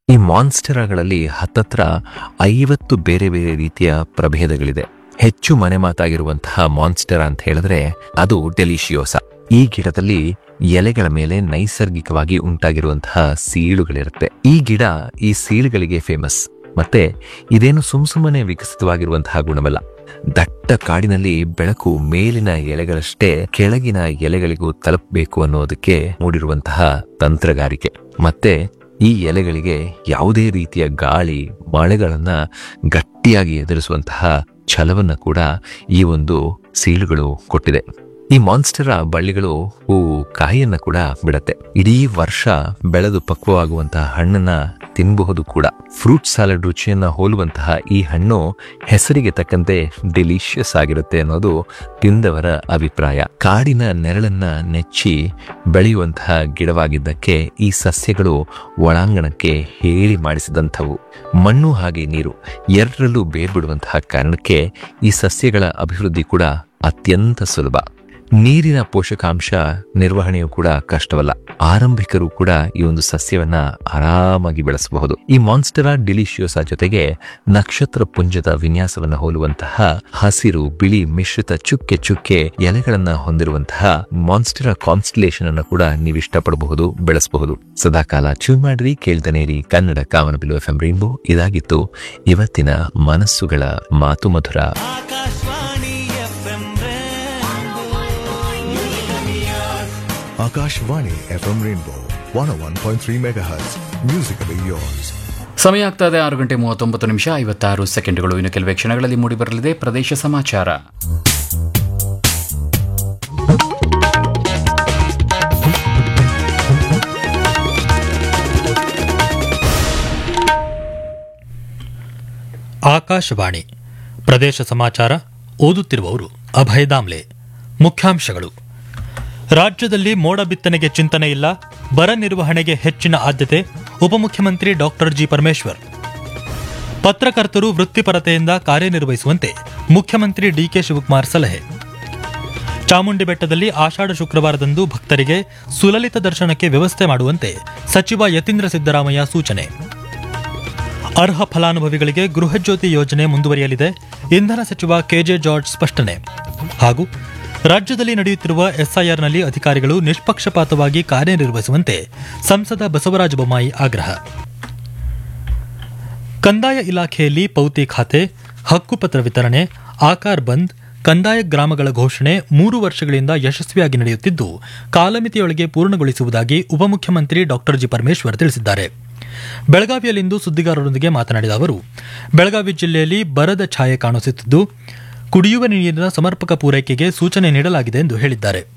ಈ ಮಾನ್ಸ್ಟರಗಳಲ್ಲಿ ಹತ್ತತ್ರ ಐವತ್ತು ಬೇರೆ ಬೇರೆ ರೀತಿಯ ಪ್ರಭೇದಗಳಿದೆ ಹೆಚ್ಚು ಮನೆ ಮಾತಾಗಿರುವಂತಹ ಮಾನ್ಸ್ಟರ್ ಅಂತ ಹೇಳಿದ್ರೆ ಅದು ಡೆಲಿಶಿಯೋಸ ಈ ಗಿಡದಲ್ಲಿ ಎಲೆಗಳ ಮೇಲೆ ನೈಸರ್ಗಿಕವಾಗಿ ಉಂಟಾಗಿರುವಂತಹ ಸೀಳುಗಳಿರುತ್ತೆ ಈ ಗಿಡ ಈ ಸೀಳುಗಳಿಗೆ ಫೇಮಸ್ ಮತ್ತೆ ಇದೇನು ಸುಮ್ ಸುಮ್ಮನೆ ವಿಕಸಿತವಾಗಿರುವಂತಹ ಗುಣವಲ್ಲ ದಟ್ಟ ಕಾಡಿನಲ್ಲಿ ಬೆಳಕು ಮೇಲಿನ ಎಲೆಗಳಷ್ಟೇ ಕೆಳಗಿನ ಎಲೆಗಳಿಗೂ ತಲುಪಬೇಕು ಅನ್ನೋದಕ್ಕೆ ಮೂಡಿರುವಂತಹ ತಂತ್ರಗಾರಿಕೆ ಮತ್ತೆ ಈ ಎಲೆಗಳಿಗೆ ಯಾವುದೇ ರೀತಿಯ ಗಾಳಿ ಮಳೆಗಳನ್ನ ಗಟ್ಟಿಯಾಗಿ ಎದುರಿಸುವಂತಹ ಛಲವನ್ನ ಕೂಡ ಈ ಒಂದು ಸೀಳುಗಳು ಕೊಟ್ಟಿದೆ ಈ ಮಾನ್ಸ್ಟರ ಬಳ್ಳಿಗಳು ಹೂವು ಕಾಯಿಯನ್ನ ಕೂಡ ಬಿಡತ್ತೆ ಇಡೀ ವರ್ಷ ಬೆಳೆದು ಪಕ್ವವಾಗುವಂತಹ ಹಣ್ಣನ್ನ ತಿನ್ನಬಹುದು ಕೂಡ ಫ್ರೂಟ್ ಸಾಲಡ್ ರುಚಿಯನ್ನ ಹೋಲುವಂತಹ ಈ ಹಣ್ಣು ಹೆಸರಿಗೆ ತಕ್ಕಂತೆ ಡಿಲಿಷಿಯಸ್ ಆಗಿರುತ್ತೆ ಅನ್ನೋದು ತಿಂದವರ ಅಭಿಪ್ರಾಯ ಕಾಡಿನ ನೆರಳನ್ನ ನೆಚ್ಚಿ ಬೆಳೆಯುವಂತಹ ಗಿಡವಾಗಿದ್ದಕ್ಕೆ ಈ ಸಸ್ಯಗಳು ಒಳಾಂಗಣಕ್ಕೆ ಹೇಳಿ ಮಾಡಿಸಿದಂಥವು ಮಣ್ಣು ಹಾಗೆ ನೀರು ಎರಡರಲ್ಲೂ ಬೇರ್ಬಿಡುವಂತಹ ಕಾರಣಕ್ಕೆ ಈ ಸಸ್ಯಗಳ ಅಭಿವೃದ್ಧಿ ಕೂಡ ಅತ್ಯಂತ ಸುಲಭ ನೀರಿನ ಪೋಷಕಾಂಶ ನಿರ್ವಹಣೆಯು ಕೂಡ ಕಷ್ಟವಲ್ಲ ಆರಂಭಿಕರು ಕೂಡ ಈ ಒಂದು ಸಸ್ಯವನ್ನ ಆರಾಮಾಗಿ ಬೆಳೆಸಬಹುದು ಈ ಮಾನ್ಸ್ಟರ ಡಿಲಿಶಿಯೋಸ ಜೊತೆಗೆ ನಕ್ಷತ್ರ ಪುಂಜದ ವಿನ್ಯಾಸವನ್ನ ಹೋಲುವಂತಹ ಹಸಿರು ಬಿಳಿ ಮಿಶ್ರಿತ ಚುಕ್ಕೆ ಚುಕ್ಕೆ ಎಲೆಗಳನ್ನ ಹೊಂದಿರುವಂತಹ ಮಾನ್ಸ್ಟರ ಕಾನ್ಸ್ಟಲೇಷನ್ ಅನ್ನು ಕೂಡ ನೀವು ಇಷ್ಟಪಡಬಹುದು ಬೆಳೆಸಬಹುದು ಸದಾಕಾಲ ಟ್ಯೂನ್ ಮಾಡ್ರಿ ಕೇಳ್ದನೇರಿ Kannada Kamanabillu F M rainbow ಇದಾಗಿತ್ತು ಇವತ್ತಿನ ಮನಸ್ಸುಗಳ ಮಾತು ಮಧುರ Akashvani F M Akashvani FM Rainbow 101.3 MHz. Musically yours. ಸಮಯ ಆಗ್ತಾ ಇದೆ ಆರು ಗಂಟೆ ಮೂವತ್ತೊಂಬತ್ತು ನಿಮಿಷ ಐವತ್ತಾರು ಸೆಕೆಂಡ್ಗಳು ಇನ್ನು ಕೆಲವೇ ಕ್ಷಣಗಳಲ್ಲಿ ಮೂಡಿಬರಲಿದೆ ಪ್ರದೇಶ ಸಮಾಚಾರ ಆಕಾಶವಾಣಿ ಪ್ರದೇಶ ಸಮಾಚಾರ ಓದುತ್ತಿರುವವರು ಅಭಯ ದಾಮ್ಲೆ ಮುಖ್ಯಾಂಶಗಳು ರಾಜ್ಯದಲ್ಲಿ ಮೋಡ ಬಿತ್ತನೆಗೆ ಚಿಂತನೆ ಇಲ್ಲ ಬರ ನಿರ್ವಹಣೆಗೆ ಹೆಚ್ಚಿನ ಆದ್ಯತೆ ಉಪಮುಖ್ಯಮಂತ್ರಿ ಡಾಕ್ಟರ್ ಜಿ ಪರಮೇಶ್ವರ್ ಪತ್ರಕರ್ತರು ವೃತ್ತಿಪರತೆಯಿಂದ ಕಾರ್ಯನಿರ್ವಹಿಸುವಂತೆ ಮುಖ್ಯಮಂತ್ರಿ ಡಿಕೆ ಶಿವಕುಮಾರ್ ಸಲಹೆ ಚಾಮುಂಡಿ ಬೆಟ್ಟದಲ್ಲಿ ಆಷಾಢ ಶುಕ್ರವಾರದಂದು ಭಕ್ತರಿಗೆ ಸುಲಲಿತ ದರ್ಶನಕ್ಕೆ ವ್ಯವಸ್ಥೆ ಮಾಡುವಂತೆ ಸಚಿವ ಯತೀಂದ್ರ ಸಿದ್ದರಾಮಯ್ಯ ಸೂಚನೆ ಅರ್ಹ ಫಲಾನುಭವಿಗಳಿಗೆ ಗೃಹಜ್ಯೋತಿ ಯೋಜನೆ ಮುಂದುವರಿಯಲಿದೆ ಇಂಧನ ಸಚಿವ ಕೆಜೆ ಜಾರ್ಜ್ ಸ್ಪಷ್ಟನೆ ಹಾಗೂ ರಾಜ್ಯದಲ್ಲಿ ನಡೆಯುತ್ತಿರುವ ಎಸ್ಐಆರ್ನಲ್ಲಿ ಅಧಿಕಾರಿಗಳು ನಿಷ್ಪಕ್ಷಪಾತವಾಗಿ ಕಾರ್ಯನಿರ್ವಹಿಸುವಂತೆ ಸಂಸದ ಬಸವರಾಜ ಬೊಮ್ಮಾಯಿ ಆಗ್ರಹ ಕಂದಾಯ ಇಲಾಖೆಯಲ್ಲಿ ಪೌತಿ ಖಾತೆ ಹಕ್ಕುಪತ್ರ ವಿತರಣೆ ಆಕಾರ್ ಬಂದ್ ಕಂದಾಯ ಗ್ರಾಮಗಳ ಘೋಷಣೆ ಮೂರು ವರ್ಷಗಳಿಂದ ಯಶಸ್ವಿಯಾಗಿ ನಡೆಯುತ್ತಿದ್ದು ಕಾಲಮಿತಿಯೊಳಗೆ ಪೂರ್ಣಗೊಳಿಸುವುದಾಗಿ ಉಪಮುಖ್ಯಮಂತ್ರಿ ಡಾಕ್ಟರ್ ಜಿ ಪರಮೇಶ್ವರ್ ತಿಳಿಸಿದ್ದಾರೆ ಬೆಳಗಾವಿಯಲ್ಲಿಂದು ಸುದ್ದಿಗಾರರೊಂದಿಗೆ ಮಾತನಾಡಿದ ಅವರು ಬೆಳಗಾವಿ ಜಿಲ್ಲೆಯಲ್ಲಿ ಬರದ ಛಾಯೆ ಕಾಣಿಸುತ್ತಿದ್ದು ಕುಡಿಯುವ ನೀರಿನ ಸಮರ್ಪಕ ಪೂರೈಕೆಗೆ ಸೂಚನೆ ನೀಡಲಾಗಿದೆ ಎಂದು ಹೇಳಿದ್ದಾರೆ